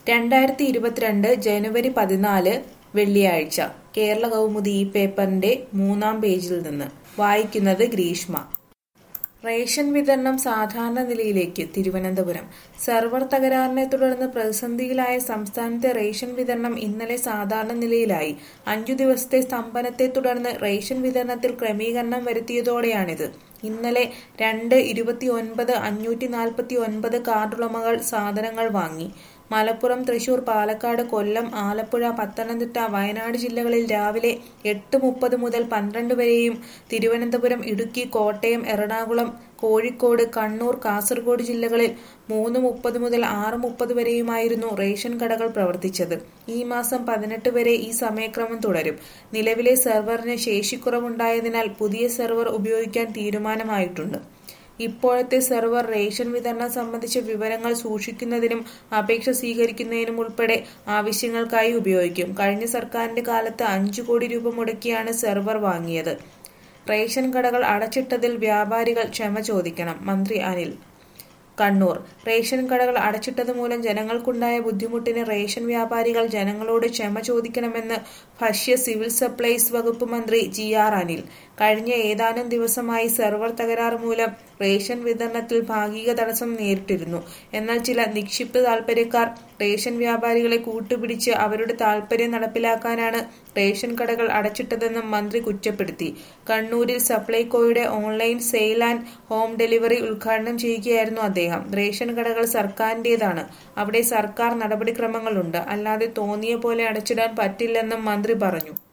രണ്ടായിരത്തി ഇരുപത്തിരണ്ട് ജനുവരി പതിനാല് വെള്ളിയാഴ്ച കേരള കൗമുദി ഈ പേപ്പറിന്റെ മൂന്നാം പേജിൽ നിന്ന് വായിക്കുന്നത് ഗ്രീഷ്മ റേഷൻ വിതരണം സാധാരണ നിലയിലേക്ക് തിരുവനന്തപുരം സെർവർ തകരാറിനെ തുടർന്ന് പ്രതിസന്ധിയിലായ സംസ്ഥാനത്തെ റേഷൻ വിതരണം ഇന്നലെ സാധാരണ നിലയിലായി അഞ്ചു ദിവസത്തെ സ്തംഭനത്തെ തുടർന്ന് റേഷൻ വിതരണത്തിൽ ക്രമീകരണം വരുത്തിയതോടെയാണിത് ഇന്നലെ രണ്ട് ഇരുപത്തി ഒൻപത് അഞ്ഞൂറ്റി നാൽപ്പത്തി ഒൻപത് കാർഡുടമകൾ സാധനങ്ങൾ വാങ്ങി മലപ്പുറം തൃശൂർ പാലക്കാട് കൊല്ലം ആലപ്പുഴ പത്തനംതിട്ട വയനാട് ജില്ലകളിൽ രാവിലെ എട്ട് മുപ്പത് മുതൽ പന്ത്രണ്ട് വരെയും തിരുവനന്തപുരം ഇടുക്കി കോട്ടയം എറണാകുളം കോഴിക്കോട് കണ്ണൂർ കാസർഗോഡ് ജില്ലകളിൽ മൂന്ന് മുപ്പത് മുതൽ ആറ് മുപ്പത് വരെയുമായിരുന്നു റേഷൻ കടകൾ പ്രവർത്തിച്ചത് ഈ മാസം പതിനെട്ട് വരെ ഈ സമയക്രമം തുടരും നിലവിലെ സെർവറിന് ശേഷിക്കുറവുണ്ടായതിനാൽ പുതിയ സെർവർ ഉപയോഗിക്കാൻ തീരുമാനമായിട്ടുണ്ട് ഇപ്പോഴത്തെ സെർവർ റേഷൻ വിതരണം സംബന്ധിച്ച വിവരങ്ങൾ സൂക്ഷിക്കുന്നതിനും അപേക്ഷ സ്വീകരിക്കുന്നതിനും ഉൾപ്പെടെ ആവശ്യങ്ങൾക്കായി ഉപയോഗിക്കും കഴിഞ്ഞ സർക്കാരിന്റെ കാലത്ത് അഞ്ചു കോടി രൂപ മുടക്കിയാണ് സെർവർ വാങ്ങിയത് റേഷൻ കടകൾ അടച്ചിട്ടതിൽ വ്യാപാരികൾ ക്ഷമ ചോദിക്കണം മന്ത്രി അനിൽ കണ്ണൂർ റേഷൻ കടകൾ അടച്ചിട്ടത് മൂലം ജനങ്ങൾക്കുണ്ടായ ബുദ്ധിമുട്ടിന് റേഷൻ വ്യാപാരികൾ ജനങ്ങളോട് ക്ഷമ ചോദിക്കണമെന്ന് ഭക്ഷ്യ സിവിൽ സപ്ലൈസ് വകുപ്പ് മന്ത്രി ജി ആർ അനിൽ കഴിഞ്ഞ ഏതാനും ദിവസമായി സെർവർ തകരാറ് മൂലം റേഷൻ വിതരണത്തിൽ ഭാഗിക തടസ്സം നേരിട്ടിരുന്നു എന്നാൽ ചില നിക്ഷിപ്ത താൽപര്യക്കാർ റേഷൻ വ്യാപാരികളെ കൂട്ടുപിടിച്ച് അവരുടെ താൽപര്യം നടപ്പിലാക്കാനാണ് റേഷൻ കടകൾ അടച്ചിട്ടതെന്നും മന്ത്രി കുറ്റപ്പെടുത്തി കണ്ണൂരിൽ സപ്ലൈകോയുടെ online sale and home delivery ഉദ്ഘാടനം ചെയ്യുകയായിരുന്നു അദ്ദേഹം റേഷൻ കടകൾ സർക്കാരിന്റേതാണ് അവിടെ സർക്കാർ നടപടിക്രമങ്ങളുണ്ട് അല്ലാതെ തോന്നിയ പോലെ അടച്ചിടാൻ പറ്റില്ലെന്നും മന്ത്രി പറഞ്ഞു